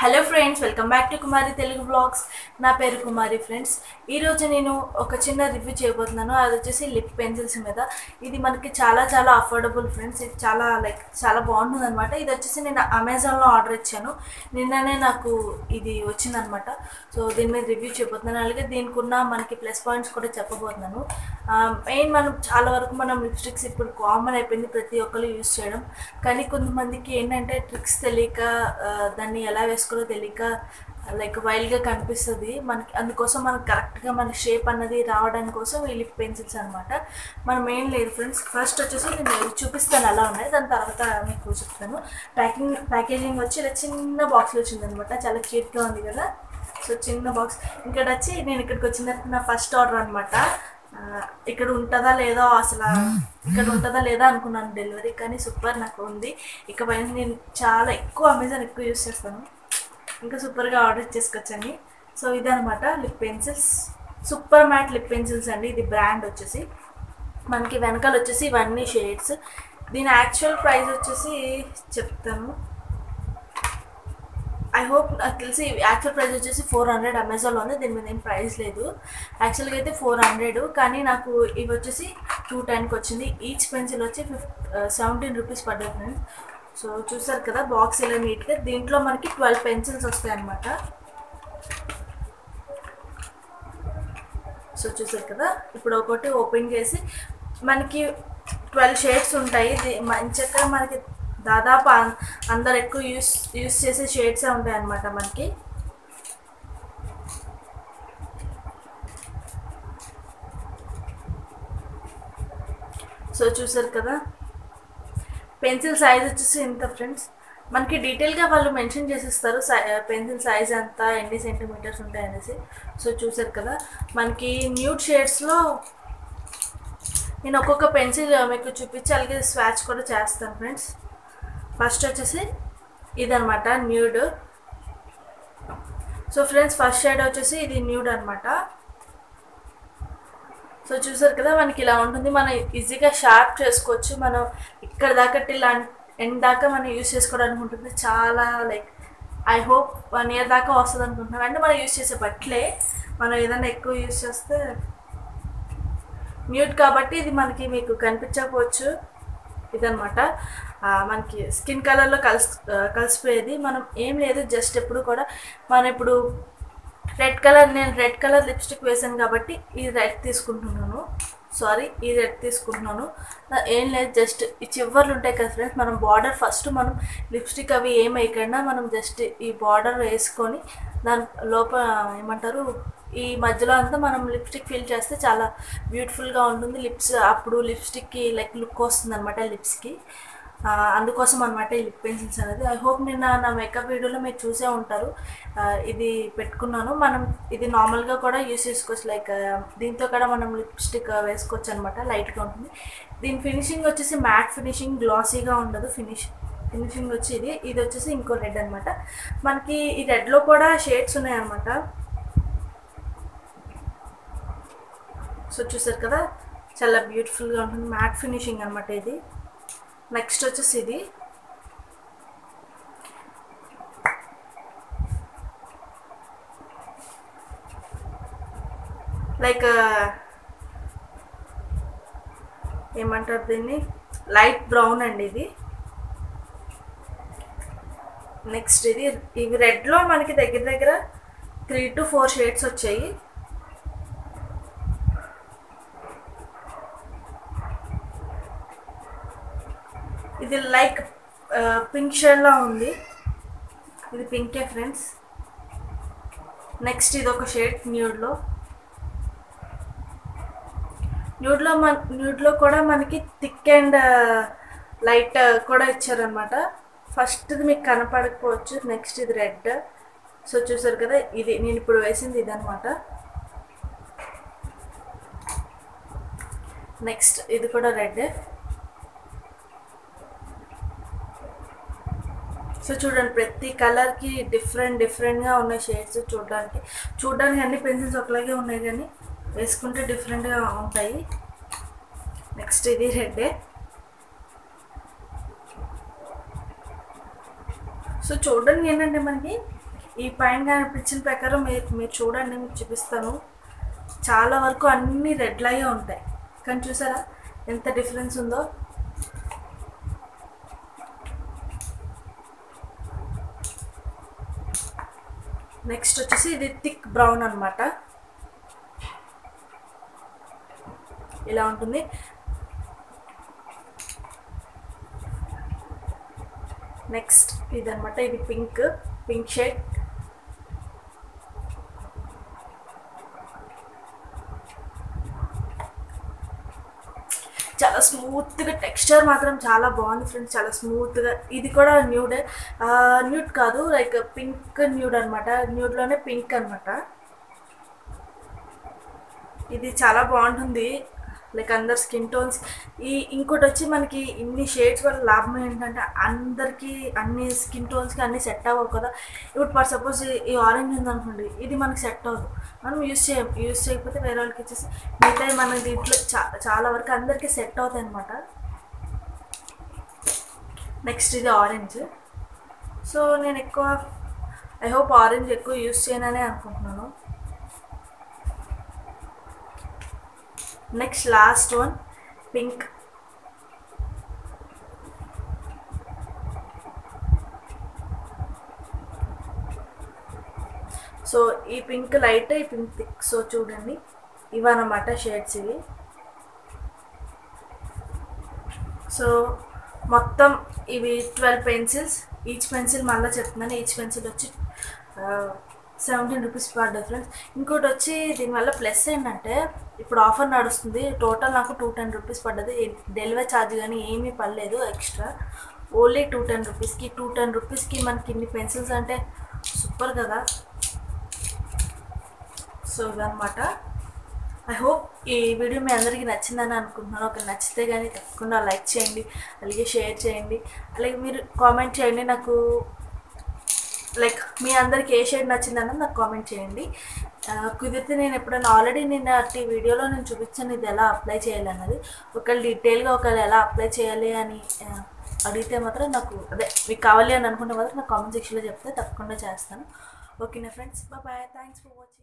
hello friends welcome back to Kumari Telugu blogs నా పేరు కుమారి friends ఈరోజు నేను ఒక చిన్న రివ్యూ చేయబోతున్నాను అది వచ్చేసి లిప్ పెన్సిల్స్ మీద ఇది మనకి చాలా చాలా అఫోర్డబుల్ ఫ్రెండ్స్ ఇది చాలా లైక్ చాలా బాగుంటుంది అనమాట ఇది వచ్చేసి నేను అమెజాన్లో ఆర్డర్ ఇచ్చాను నిన్ననే నాకు ఇది వచ్చిందనమాట సో దీని మీద రివ్యూ చేయబోతున్నాను అలాగే దీనికి ఉన్న మనకి ప్లస్ పాయింట్స్ కూడా చెప్పబోతున్నాను మెయిన్ మనం చాలా వరకు మనం లిప్స్టిక్స్ ఇప్పుడు కామన్ అయిపోయింది ప్రతి ఒక్కరు యూస్ చేయడం కానీ కొంతమందికి ఏంటంటే ట్రిక్స్ తెలియక ఆ, దాన్ని ఎలా వేసుకోవాలో తెలియక లైక్ వైల్డ్గా కనిపిస్తుంది మనకి అందుకోసం మనకి కరెక్ట్గా మన షేప్ అన్నది రావడానికి కోసం ఈ లిప్ పెన్సిల్స్ అనమాట మనం ఏం లేదు ఫ్రెండ్స్ ఫస్ట్ వచ్చేసి నేను ఇవి చూపిస్తాను ఎలా ఉన్నాయి దాని తర్వాత మీకు చెప్తాను ప్యాకింగ్ ప్యాకేజింగ్ వచ్చి ఇలా చిన్న బాక్స్లో వచ్చిందనమాట చాలా క్యూట్గా ఉంది కదా సో చిన్న బాక్స్ ఇక్కడ వచ్చి నేను ఇక్కడికి వచ్చిన తర్వాత నా ఫస్ట్ ఆర్డర్ అనమాట ఇక్కడ ఉంటుందా లేదా అసలు ఇక్కడ ఉంటుందా లేదా అనుకున్నాను డెలివరీ కానీ సూపర్ నాకు ఉంది ఇకపైన నేను చాలా ఎక్కువ అమెజాన్ ఎక్కువ యూస్ చేస్తాను ఇంకా సూపర్గా ఆర్డర్ చేసుకొచ్చండి సో ఇదనమాట lip pencils super matte lip pencils అండి ఇది బ్రాండ్ వచ్చేసి మనకి వెనకాల వచ్చేసి ఇవన్నీ షేడ్స్ దీని యాక్చువల్ ప్రైస్ వచ్చేసి చెప్తాను ఐ హోప్ నాకు తెలిసి యాక్చువల్ ప్రైస్ వచ్చేసి ఫోర్ హండ్రెడ్ అమెజాన్లో ఉంది దీని మీద ఏం ప్రైస్ లేదు యాక్చువల్గా అయితే ఫోర్ హండ్రెడ్ కానీ నాకు ఇవి వచ్చేసి టూ టెన్కి వచ్చింది ఈచ్ పెన్సిల్ వచ్చి ఫిఫ్ సెవెంటీన్ రూపీస్ పడ్డాయి ఫ్రెండ్స్ సో చూసారు కదా బాక్స్ ఇలా నీట్గా దీంట్లో మనకి ట్వెల్వ్ పెన్సిల్స్ వస్తాయి అన్నమాట సో చూసారు కదా ఇప్పుడు ఒకటి ఓపెన్ చేసి మనకి ట్వెల్వ్ షేడ్స్ ఉంటాయి ఇది మంచిగా మనకి దాదాపు అం- అందరు ఎక్కువ యూస్ యూస్ చేసే షేడ్సే ఉంటాయి అన్నమాట మనకి సో చూసారు కదా పెన్సిల్ సైజ్ వచ్చేసి ఇంత ఫ్రెండ్స్ మనకి డీటెయిల్గా వాళ్ళు మెన్షన్ చేసిస్తారు పెన్సిల్ సైజ్ ఎంత ఎన్ని సెంటీమీటర్స్ ఉంటాయి అనేసి సో చూసారు కదా మనకి న్యూడ్ షేడ్స్లో నేను ఒక్కొక్క పెన్సిల్ మీకు చూపించి అలాగే స్వాచ్ కూడా చేస్తాను ఫ్రెండ్స్ ఫస్ట్ వచ్చేసి ఇదనమాట nude so friends first shade వచ్చేసి ఇది న్యూడ్ అనమాట సో చూసారు కదా మనకి ఇలా ఉంటుంది మనం ఈజీగా షార్ప్ చేసుకోవచ్చు మనం ఇక్కడ దాకా టిల్ ఎండ్ దాకా మనం యూస్ చేసుకోవడానికి ఉంటుంది చాలా like I hope one year దాకా వస్తుంది అనుకుంటున్నాను అంటే మనం యూస్ చేసే బట్టలే మనం ఏదైనా ఎక్కువ యూస్ చేస్తే మ్యూట్ కాబట్టి ఇది మనకి మీకు కనిపించకపోవచ్చు ఇదనమాట ఆ, మనకి స్కిన్ కలర్లో కలిసి ఆ, కలిసిపోయేది మనం ఏం లేదు జస్ట్ ఎప్పుడు కూడా మనం ఇప్పుడు రెడ్ కలర్ నేను రెడ్ కలర్ లిప్స్టిక్ వేసాను కాబట్టి ఈ రెడ్ తీసుకుంటున్నాను సారీ ఈ రెడ్ తీసుకుంటున్నాను నా- ఏం లేదు జస్ట్ ఈ చివర్లు ఉంటాయి కదా ఫ్రెండ్స్ మనం బార్డర్ ఫస్ట్ మనం లిప్స్టిక్ అవి ఏం వేయకుండా మనం జస్ట్ ఈ బార్డర్ వేసుకొని దాని లోపల ఏమంటారు ఈ మధ్యలో అంతా మనం లిప్స్టిక్ ఫిల్ చేస్తే చాలా బ్యూటిఫుల్గా ఉంటుంది లిప్స్ అప్పుడు లిప్స్టిక్కి లైక్ లుక్ వస్తుంది అనమాట లిప్స్కి ఆ, అందుకోసం అనమాట ఈ లిప్ పెన్సిల్స్ అనేది ఐ హోప్ నిన్న నా మేకప్ వీడియోలో మీరు చూసే ఉంటారు ఆ, ఇది పెట్టుకున్నాను మనం ఇది నార్మల్గా కూడా యూస్ చేసుకోవచ్చు లైక్ ఆ, దీంతో కూడా మనం లిప్స్టిక్ వేసుకోవచ్చు అనమాట లైట్గా ఉంటుంది దీని ఫినిషింగ్ వచ్చేసి మ్యాట్ ఫినిషింగ్ గ్లాసీగా ఉండదు ఫినిష్ ఫినిషింగ్ వచ్చి ఇది ఇది వచ్చేసి ఇంకో రెడ్ అనమాట మనకి ఈ రెడ్లో కూడా షేడ్స్ ఉన్నాయన్నమాట సో చూసారు కదా చాలా బ్యూటిఫుల్గా ఉంటుంది మ్యాట్ ఫినిషింగ్ అనమాట ఇది నెక్స్ట్ వచ్చేసి ఇది లైక్ ఏమంటారు దీన్ని లైట్ బ్రౌన్ అండి ఇది నెక్స్ట్ ఇది ఇవి రెడ్లో మనకి దగ్గర దగ్గర త్రీ టు ఫోర్ షేడ్స్ వచ్చాయి ఇది లైక్ పింక్ షేడ్లా ఉంది ఇది పింకే ఫ్రెండ్స్ నెక్స్ట్ ఇది ఒక షేడ్ న్యూడ్లో న్యూడ్లో మన న్యూడ్లో కూడా మనకి థిక్ అండ్ లైట్ కూడా ఇచ్చారనమాట ఫస్ట్ మీకు కనపడకపోవచ్చు నెక్స్ట్ ఇది రెడ్ సో చూసారు కదా ఇది నేను ఇప్పుడు వేసింది ఇదనమాట నెక్స్ట్ ఇది కూడా రెడ్ సో చూడండి ప్రతి కలర్కి డిఫరెంట్ డిఫరెంట్గా ఉన్నాయి షేడ్స్ చూడడానికి చూడడానికి అన్ని పెన్సిల్స్ ఒకలాగే ఉన్నాయి కానీ వేసుకుంటే డిఫరెంట్గా ఉంటాయి నెక్స్ట్ ఇది రెడ్డే సో చూడడానికి ఏంటంటే మనకి ఈ పైన కనిపించిన ప్రకారం మీరు మీరు చూడండి మీకు చూపిస్తాను చాలా వరకు అన్నీ రెడ్ లాగే ఉంటాయి కానీ చూసారా ఎంత డిఫరెన్స్ ఉందో నెక్స్ట్ వచ్చేసి ఇది థిక్ బ్రౌన్ అనమాట ఇలా ఉంటుంది నెక్స్ట్ ఇదనమాట ఇది పింక్ పింక్ షేడ్ చాలా స్మూత్గా టెక్స్చర్ మాత్రం చాలా బాగుంది ఫ్రెండ్స్ చాలా స్మూత్గా ఇది కూడా న్యూడే న్యూడ్ కాదు లైక్ పింక్ న్యూడ్ అనమాట న్యూడ్లోనే పింక్ అనమాట ఇది చాలా బాగుంటుంది లైక్ అందరు స్కిన్ టోన్స్ ఈ ఇంకోటి వచ్చి మనకి ఇన్ని షేడ్స్ వల్ల లాభం ఏంటంటే అందరికీ అన్ని స్కిన్ టోన్స్కి అన్ని సెట్ అవ్వవు కదా ఇప్పుడు ఫర్ సపోజ్ ఈ ఆరెంజ్ ఉందనుకోండి ఇది మనకి సెట్ అవ్వదు మనం యూస్ చేయం యూస్ చేయకపోతే వేరే వాళ్ళకి ఇచ్చేసి మిగతా మన దీంట్లో చా చాలా వరకు అందరికీ సెట్ అవుతాయి అనమాట నెక్స్ట్ ఇది ఆరెంజ్ సో నేను ఎక్కువ ఐ హోప్ ఆరెంజ్ ఎక్కువ యూస్ చేయననే అనుకుంటున్నాను next last one pink so ఈ పింక్ లైట్ ఈ పింక్ థిక్ సో చూడండి ఇవన్నమాట షేడ్స్ ఇవి సో మొత్తం ఇవి ట్వెల్వ్ పెన్సిల్స్ ఈచ్ పెన్సిల్ మళ్ళీ చెప్తున్నాను ఈచ్ పెన్సిల్ వచ్చి సెవెంటీన్ రూపీస్ పర్ డిఫరెన్స్ ఇంకోటి వచ్చి దీనివల్ల ప్లస్ ఏంటంటే ఇప్పుడు ఆఫర్ నడుస్తుంది టోటల్ నాకు టూ టెన్ రూపీస్ పడ్డది డెలివరీ ఛార్జ్ కానీ ఏమీ పడలేదు ఎక్స్ట్రా ఓన్లీ టూ టెన్ రూపీస్కి టూ టెన్ రూపీస్కి మనకి ఇన్ని పెన్సిల్స్ అంటే సూపర్ కదా సో ఇదనమాట ఐ హోప్ ఈ వీడియో మీ అందరికీ నచ్చిందని అనుకుంటున్నాను ఒక నచ్చితే కానీ తప్పకుండా లైక్ చేయండి అలాగే షేర్ చేయండి అలాగే మీరు కామెంట్ చేయండి నాకు లైక్ మీ అందరికి ఏ షేడ్ నచ్చిందన్నది నాకు కామెంట్ చేయండి ఆ, కుదిరితే నేను ఎప్పుడైనా ఆల్రెడీ నేను అట్టి వీడియోలో నేను చూపించాను ఇది ఎలా అప్లై చేయాలన్నది ఒకవేళ డీటెయిల్గా ఒకవేళ ఎలా అప్లై చేయాలి అని ఆ, అడిగితే మాత్రం నాకు అదే మీకు కావాలి అని అనుకుంటే మాత్రం నాకు కామెంట్ సెక్షన్లో చెప్తే తప్పకుండా చేస్తాను ఓకేనా friends bye thanks for watching